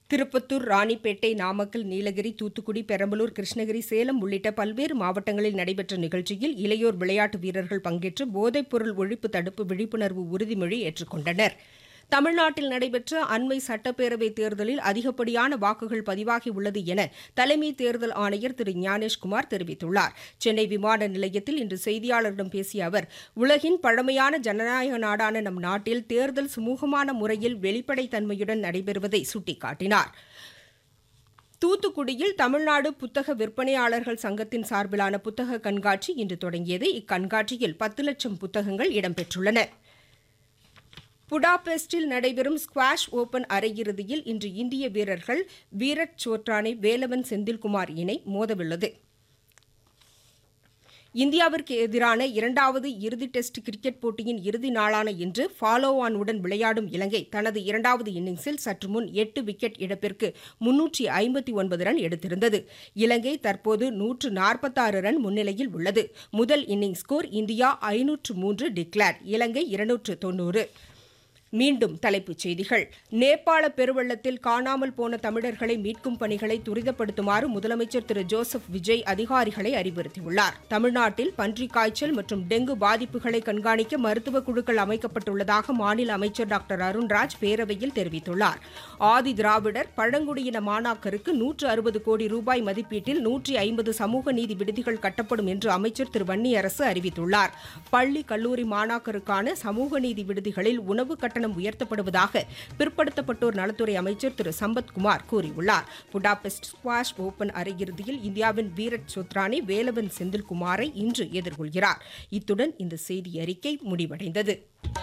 திருப்பத்தூர் ராணிப்பேட்டை நாமக்கல் நீலகிரி தூத்துக்குடி பெரம்பலூர் கிருஷ்ணகிரி சேலம் உள்ளிட்ட பல்வேறு மாவட்டங்களில் நடைபெற்ற நிகழ்ச்சியில் இளையோர் விளையாட்டு வீரர்கள் பங்கேற்று போதைப்பொருள் ஒழிப்பு தடுப்பு விழிப்புணர்வு உறுதிமொழி ஏற்றுக்கொண்டனர் தமிழ்நாட்டில் நடைபெற்ற அண்மை சட்டப்பேரவைத் தேர்தலில் அதிகப்படியான வாக்குகள் பதிவாகியுள்ளது என தலைமை தேர்தல் ஆணையர் திரு ஞானேஷ்குமார் தெரிவித்துள்ளார் சென்னை விமான நிலையத்தில் இன்று செய்தியாளர்களிடம் பேசிய அவர் உலகின் பழமையான ஜனநாயக நாடான நம் நாட்டில் தேர்தல் சுமூகமான முறையில் வெளிப்படைத்தன்மையுடன் நடைபெறுவதை சுட்டிக்காட்டினார் தூத்துக்குடியில் தமிழ்நாடு புத்தக விற்பனையாளர்கள் சங்கத்தின் சார்பிலான புத்தக கண்காட்சி இன்று தொடங்கியது இக்கண்காட்சியில் பத்து லட்சம் புத்தகங்கள் இடம்பெற்றுள்ளன புடாபெஸ்டில் நடைபெறும் ஸ்குவாஷ் ஓபன் அரையிறுதியில் இன்று இந்திய வீரர்கள் வீரட் சோட்ரானை வேலவன் செந்தில்குமார் இணை மோதவுள்ளது இந்தியாவிற்கு எதிரான இரண்டாவது இறுதி டெஸ்ட் கிரிக்கெட் போட்டியின் இறுதி நாளான இன்று ஃபாலோ ஆனுடன் விளையாடும் இலங்கை தனது இரண்டாவது இன்னிங்ஸில் சற்று முன் எட்டு விக்கெட் இழப்பிற்கு முன்னூற்றி ஐம்பத்தி ஒன்பது ரன் எடுத்திருந்தது இலங்கை தற்போது நூற்று நாற்பத்தாறு ரன் முன்னிலையில் உள்ளது முதல் இன்னிங்ஸ் ஸ்கோர் இந்தியா ஐநூற்று மூன்று டிக்ளேர் இலங்கை இருநூற்று தொன்னூறு மீண்டும் தலைப்புச் செய்திகள் நேபாள பெருவெள்ளத்தில் காணாமல் போன தமிழர்களை மீட்கும் பணிகளை துரிதப்படுத்துமாறு முதலமைச்சர் திரு ஜோசப் விஜய் அதிகாரிகளை அறிவுறுத்தியுள்ளார் தமிழ்நாட்டில் பன்றிக் காய்ச்சல் மற்றும் டெங்கு பாதிப்புகளை கண்காணிக்க மருத்துவ குழுக்கள் அமைக்கப்பட்டுள்ளதாக மாநில அமைச்சர் டாக்டர் அருண்ராஜ் பேரவையில் தெரிவித்துள்ளார் ஆதி திராவிடர் பழங்குடியின மாணாக்கருக்கு நூற்று அறுபது கோடி ரூபாய் மதிப்பீட்டில் நூற்றி ஐம்பது சமூக நீதி விடுதிகள் கட்டப்படும் என்று அமைச்சர் திரு வன்னியரசு அறிவித்துள்ளார் பள்ளி கல்லூரி மாணாக்கருக்கான சமூக நீதி விடுதிகளில் உணவு கட்டணம் உயர்த்தப்படுவதாக பிற்படுத்தப்பட்டோர் நலத்துறை அமைச்சர் திரு சம்பத்குமார் கூறியுள்ளார் புடாபெஸ்ட் ஸ்குவாஷ் ஓபன் அரையிறுதியில் இந்தியாவின் வீரட் சோத்ரானி வேலவன் செந்தில்குமாரை இன்று எதிர்கொள்கிறார் இத்துடன் இந்த செய்தி அறிக்கை முடிவடைந்தது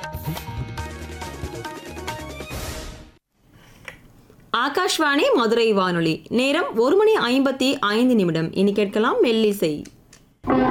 ஆகாஷ்வாணி மதுரை வானொலி நேரம் ஒரு மணி ஐம்பத்தி ஐந்து நிமிடம் இனி கேட்கலாம் மெல்லிசை